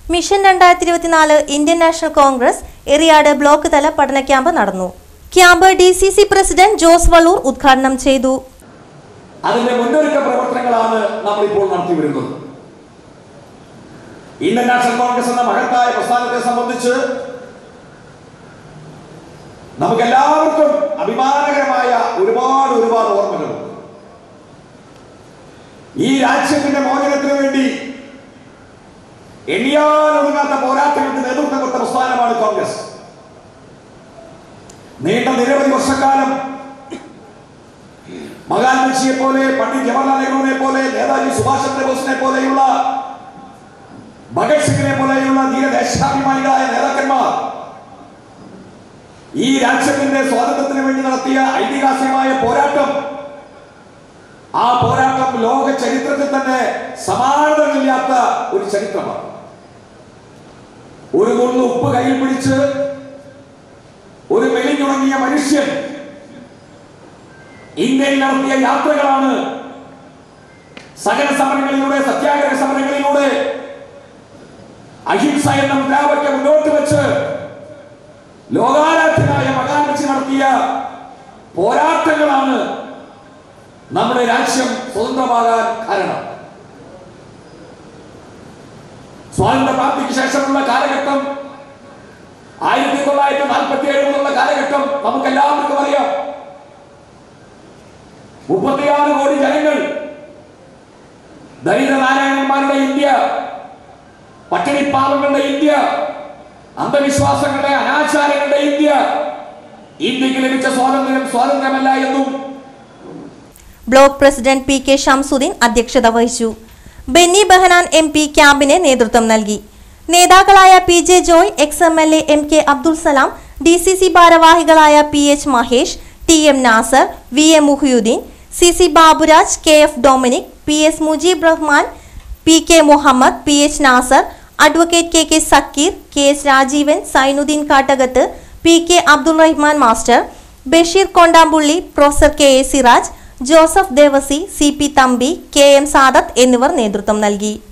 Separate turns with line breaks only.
mission രണ്ടായിരത്തി ഇരുപത്തിനാല് Indian national congress Eriyad block തല പഠന ക്യാമ്പ് നടന്നു camp D C C president Jose Vallur ഉദ്ഘാടനം ചെയ്തു
അതിന്റെ മുന്നൊരുക്ക പ്രവർത്തനങ്ങളാണ് നമ്മൾ ഇപ്പോൾ നടത്തി വരുന്നത് ഇന്ത്യൻ നാഷണൽ കോൺഗ്രസ് എന്ന മഹത്തായ പ്രസ്ഥാനത്തെ സംബന്ധിച്ച് നമുക്ക് എല്ലാവർക്കും അഭിമാനകരമായ ഒരുപാട് ഒരുപാട് ഓർമ്മകളുണ്ട് ഈ രാജ്യത്തിന്റെ മോചനത്തിന് വേണ്ടി എണ്ണിയാലൊടുങ്ങാത്ത പോരാട്ടങ്ങൾക്ക് നേതൃത്വം കൊടുത്ത പ്രസ്ഥാനമാണ് കോൺഗ്രസ് നീണ്ട നിരവധി വർഷക്കാലം മഹാത്മജിയെ പോലെ പണ്ഡിറ്റ് ജവഹർലാൽ നെഹ്റുവിനെ പോലെ നേതാജി സുഭാഷ് ചന്ദ്രബോസിനെ പോലെയുള്ള ഭഗത് സിംഗിനെ പോലെയുള്ള ധീരദേശാഭിമാനികളായ നേതാക്കന്മാർ ഈ രാജ്യത്തിന്റെ സ്വാതന്ത്ര്യത്തിന് വേണ്ടി നടത്തിയ ഐതിഹാസികമായ പോരാട്ടം ആ പോരാട്ടം ലോക ചരിത്രത്തിൽ തന്നെ സമാനതകളില്ലാത്ത ഒരു ചരിത്രമാണ് ഒരു നുള്ളു ഉപ്പ് കയ്യിൽ പിടിച്ച് ഒരു മെലിഞ്ഞുണങ്ങിയ മനുഷ്യൻ ഇന്ത്യയിൽ നടത്തിയ യാത്രകളാണ് സകല സമരങ്ങളിലൂടെ സത്യാഗ്രഹ സമരങ്ങളിലൂടെ അഹിംസ എന്ന മുദ്രാവാക്യം മുന്നോട്ട് വെച്ച് ലോകാരാധ്യനായ മഹാൻജി നടത്തിയ പോരാട്ടങ്ങളാണ് നമ്മുടെ രാജ്യം സ്വതന്ത്രമാകാൻ കാരണം സ്വാതന്ത്ര്യ പ്രാപ്തിക്ക് ശേഷമുള്ള കാലഘട്ടം ആയിരത്തി തൊള്ളായിരത്തി നാൽപ്പത്തി ഏഴ് മുതലുള്ള കാലഘട്ടം നമുക്ക് എല്ലാവർക്കും അറിയാം മുപ്പത്തിയാറ് കോടി ജനങ്ങൾ ദരിദ്രനാരായണന്മാരുടെ ഇന്ത്യ പട്ടിണിപ്പാവങ്ങളുടെ ഇന്ത്യ അന്ധവിശ്വാസങ്ങളുടെ അനാചാരങ്ങളുടെ ഇന്ത്യ ഇന്ത്യക്ക് ലഭിച്ച സ്വാതന്ത്ര്യം സ്വാതന്ത്ര്യമല്ല എന്നും
block president P K Shamsuddin അധ്യക്ഷത വഹിച്ചു ബെന്നി ബെഹനാൻ എം പി ക്യാമ്പിന് നേതൃത്വം നൽകി നേതാക്കളായ P J Joy ex M L A M K Abdul Salam D C C ഭാരവാഹികളായ P H Mahesh T M Nasar V A Muhiyuddin C C Baburaj K F Dominic P S Mujeeb Rahman P K Muhammad P H Nasar advocate K K Sakeer K S Rajeevan Sainuddin Kattakath P K Abdul Rahman master Basheer Kondampully professor K A Siraj Joseph Devasy C P Thampi K M Sadath എന്നിവർ നേതൃത്വം നൽകി